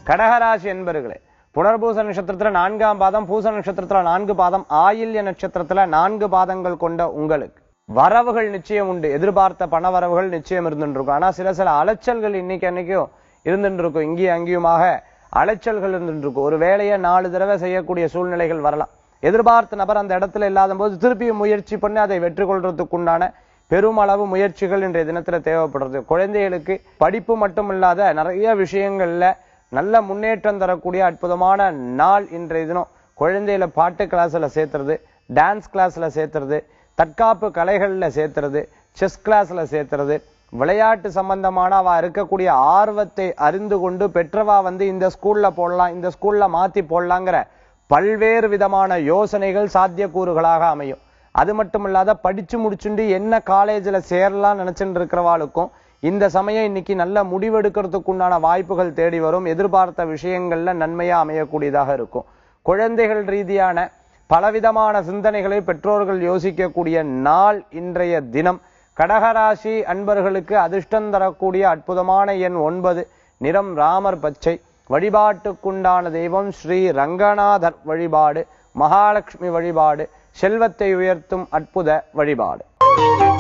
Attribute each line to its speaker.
Speaker 1: கடகராசி என்பர்களே புனர்பூச நட்சத்திரத்துல நான்காம் பாதம் பூச நட்சத்திரத்துல நான்கு பாதம் ஆயில்ய நட்சத்திரத்துல நான்கு பாதங்கள் கொண்ட உங்களுக்கு வரவுகள் நிச்சயம் உண்டு எதிர்பார்த்த பண வரவுகள் நிச்சயம் இருந்துட்டு இருக்கும் ஆனா சில சில அலைச்சல்கள் இன்னைக்கு அன்னைக்கும் இருந்துட்டு இருக்கும் இங்கேயும் அங்கேயுமாக அலைச்சல்கள் இருந்துட்டு இருக்கும் ஒரு வேலையை நாலு தடவை செய்யக்கூடிய சூழ்நிலைகள் வரலாம் எதிர்பார்த்த நபர் அந்த இடத்துல இல்லாத போது திருப்பியும் முயற்சி பண்ணி அதை வெற்றி கொள்றதுக்கு உண்டான பெருமளவு முயற்சிகள் இன்றைய தினத்துல தேவைப்படுறது குழந்தைகளுக்கு படிப்பு மட்டும் இல்லாத நிறைய விஷயங்கள்ல நல்ல முன்னேற்றம் தரக்கூடிய அற்புதமான நாள் இன்றைய தினம் குழந்தையில பாட்டு கிளாஸ்ல சேர்த்துறது டான்ஸ் கிளாஸ்ல சேர்த்துறது தற்காப்பு கலைகள்ல சேர்த்துறது செஸ் கிளாஸ்ல சேர்த்துறது விளையாட்டு சம்பந்தமான அவ இருக்கக்கூடிய ஆர்வத்தை அறிந்து கொண்டு பெற்றவா வந்து இந்த ஸ்கூல்ல போடலாம் இந்த ஸ்கூல்ல மாத்தி போடலாங்கிற பல்வேறு விதமான யோசனைகள் சாத்தியக்கூறுகளாக அமையும் அது மட்டும் இல்லாத படிச்சு முடிச்சுண்டு என்ன காலேஜ்ல சேரலாம் நினைச்சுட்டு இருக்கிறவாளுக்கும் இந்த சமயம் இன்னைக்கு நல்ல முடிவெடுக்கிறதுக்கு உண்டான வாய்ப்புகள் தேடி வரும் எதிர்பார்த்த விஷயங்கள்ல நன்மையா அமையக்கூடியதாக இருக்கும் குழந்தைகள் ரீதியான பலவிதமான சிந்தனைகளை பெற்றோர்கள் யோசிக்கக்கூடிய நாள் இன்றைய தினம் கடகராசி அன்பர்களுக்கு அதிர்ஷ்டம் தரக்கூடிய அற்புதமான எண் ஒன்பது நிறம் ராமர் பச்சை வழிபாட்டுக்குண்டான தெய்வம் ஸ்ரீ ரங்கநாதர் வழிபாடு மகாலட்சுமி வழிபாடு செல்வத்தை உயர்த்தும் அற்புத வழிபாடு